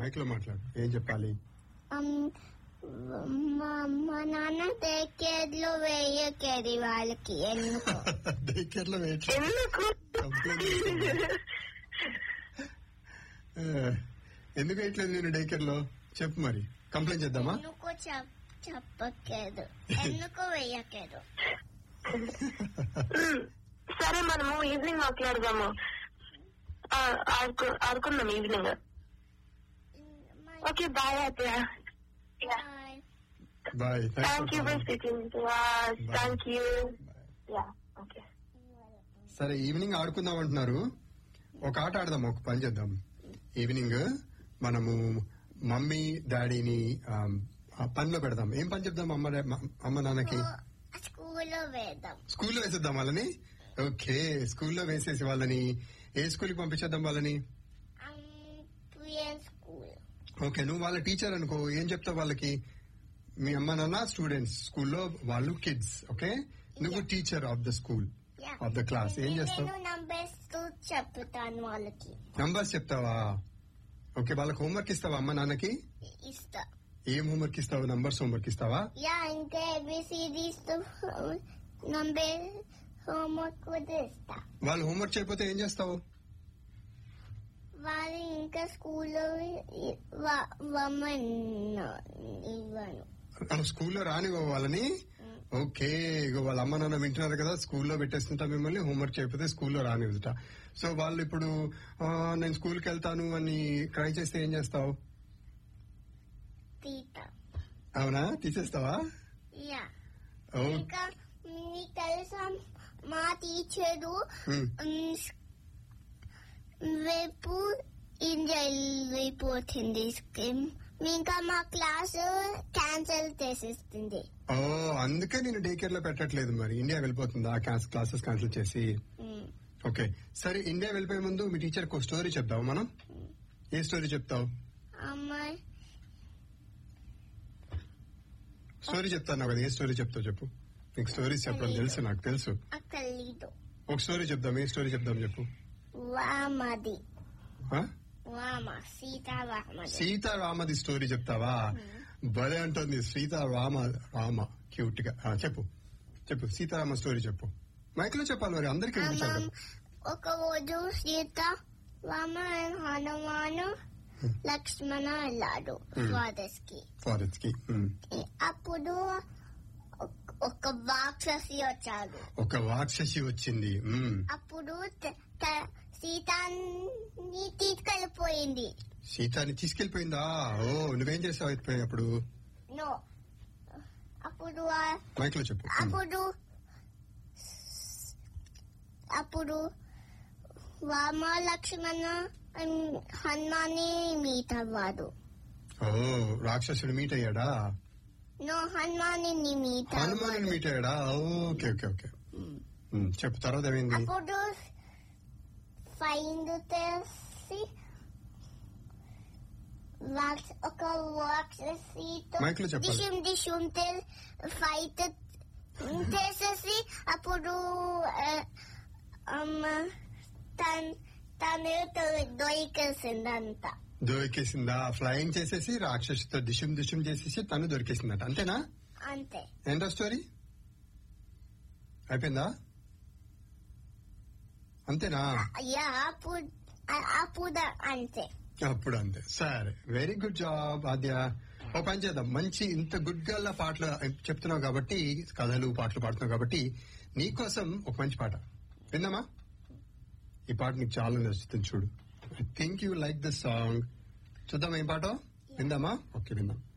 Mic లో మాట్లాడు ఏం చెప్పాలి అమ్, మా మా నాన్న దగ్గరలో వేయకేది వాళ్ళకి ఎందుకు దగ్గరలో వెయిట్ ఎందుకు ఎందుకు వేయట్లేదు నేను డేకర్ లో చెప్పు మరి కంప్లైంట్ చేద్దామా ఎందుకు చెప్- చెప్పకేదు ఎందుకు వేయకేదు సరే మనము ఈవినింగ్ మాట్లాడదాము ఆ, ఆడుకు- ఆడుకుందాం ఈవినింగ్ ఓకే బాయ్ అత్తయ్య Bye. Bye thank you for speaking thank you yeah okay సరే ఈవినింగ్ ఆడుకుందాం అంటున్నారు ఒక ఆట ఆడదాం ఒక పని చేద్దాం ఈవినింగ్ మనము మమ్మీ డాడీని ఆమ్, ఆ పనిలో పెడదాం ఏం పని చెప్దాం అమ్మ డా- మ- అమ్మ నాన్నకి స్కూల్లో వేద్దాం స్కూల్లో వేసేద్దాం వాళ్ళని ఓకే స్కూల్లో వేసేసి వాళ్ళని ఏ స్కూల్కి పంపించేద్దాం వాళ్ళని ప్రియన్ స్కూల్ ఓకే నువ్వు వాళ్ళ టీచర్ అనుకో ఏం చెప్తావు వాళ్ళకి మీ అమ్మ నాన్న స్టూడెంట్స్ స్కూల్లో వాళ్ళు కిడ్స్ ఓకే నువ్వు teacher of the school of the class ఏం చేస్తావు నేను నంబర్స్ చెప్తాను వాళ్ళకి నంబర్స్ చెప్తావా ఓకే వాళ్ళకి హోంవర్క్ ఇస్తావా అమ్మ నాన్నకి ఇస్తా ఏం హోంవర్క్ ఇస్తావు నంబర్స్ హోంవర్క్ ఇస్తావా యా ఇంకా ఏబిసిడీస్ నంబర్ హోంవర్క్ కూడా ఇస్తా వాళ్ళు హోంవర్క్ చేయకపోతే ఏం చేస్తావు వాళ్ళు ఇంకా స్కూల్లో వమ్మను ఇవ్వను ఆ, స్కూల్లో రానివ్వ వాళ్ళని ఓకే ఇగో వాళ్ళ అమ్మ నాన్న వింటున్నారు కదా స్కూల్లో పెట్టేస్తుంటా మిమ్మల్ని హోంవర్క్ చేయకపోతే స్కూల్లో రానివ్వట సో వాళ్ళు ఇప్పుడు ఆ, నేను స్కూల్కి వెళ్తాను అని ట్రై చేస్తే ఏం చేస్తావు తీత అవునా తీసేస్తావా యా ఓ ఇంకా నీకు తెలుసా మా టీచరు ఉమ్. రేపు ఇండియా వెళ్ళిపోతుంది స్కీమ్ ఇంకా మా క్లాస్ క్యాన్సిల్ చేసేస్తుంది ఓ అందుకే నేను డే కేర్ లో పెట్టట్లేదు మరి ఇండియా వెళ్ళిపోతుందా క్లాసెస్ క్యాన్సిల్ చేసి ఉమ్. ఓకే సరే ఇండియా వెళ్ళిపోయే ముందు మీ టీచర్ ఒక స్టోరీ చెప్తావు మనం ఏ స్టోరీ చెప్తావు అమ్మ స్టోరీ చెప్తాను కదా ఏ స్టోరీ చెప్తావు చెప్పు నీకు స్టోరీస్ చెప్పడం తెలుసు నాకు తెలుసు అక్కర్లేదు ఒక స్టోరీ చెప్దాం ఏ స్టోరీ చెప్దాం చెప్పు వామది ఆ? వామ సీతారామది సీతారామది స్టోరీ చెప్తావా భలే అంటుంది సీతారామ రామ క్యూట్ గా ఆ, చెప్పు చెప్పు సీతారామ స్టోరీ చెప్పు మైక్ లో చెప్పాలి మరి అందరికి వినిపించాలి అమ్మ ఒక రోజు సీత రామ హనుమాను లక్ష్మణ వెళ్ళాడు Hmm. ఫాదర్స్ కి ఫారెస్ట్ కి ఉమ్. అప్పుడు ఒక- ఒక రాక్షసి వచ్చాడు ఒక రాక్షసి వచ్చింది ఉమ్. అప్పుడు త- త- సీతాన్ని తీసుకెళ్ళిపోయింది సీతాని తీసుకెళ్లిపోయిందా ఓ నువ్వేం చేసావు అయిపోయి అప్పుడు నో అప్పుడు ఆ- మైక్ లో చెప్పు ఉమ్. అప్పుడు అప్పుడు రామ లక్ష్మణ అండ్ హనుమాని మీట్ అవ్వాడు ఓ రాక్షసుడు మీట్ అయ్యాడా నో హనుమాని మీట్ హనుమానుడు మీట్ అయ్యాడా ఓకే ఓకే ఓకే ఉమ్, చెప్పు తర్వాత ఏమైంది అప్పుడు ఫైండ్ తెలిసి రాక్ష- ఒక రాక్షసితో మైక్ లో చెప్పాలి. దిశం దిశం ఫైట్ చేసేసి అప్పుడు ఆ, అమ్మ తన్ తను దొరికేసిందంత దొరికేసిందా ఫ్లయింగ్ చేసేసి రాక్షసుతో దిశం దిశం చేసేసి తను దొరికేసిందట అంతేనా అంతే ఎండ్ ఆఫ్ స్టోరీ అయిపోయిందా అంతేనా యా అప్పుడు ఆ- అప్పుడు అంతే అప్పుడు అంతే సరే వెరీ గుడ్ జాబ్ ఆద్య ఓ పని చేద్దాం మంచి ఇంత గుడ్ గల్ల పాటలు చెప్తున్నావు కాబట్టి కథలు పాటలు పాడుతున్నావు కాబట్టి నీకోసం ఒక మంచి పాట విందామా ఈ పాట నీకు చాలా నచ్చుతుంది చూడు I think you like this song చూద్దాం ఏం పాట విందామా ఓకే విందాం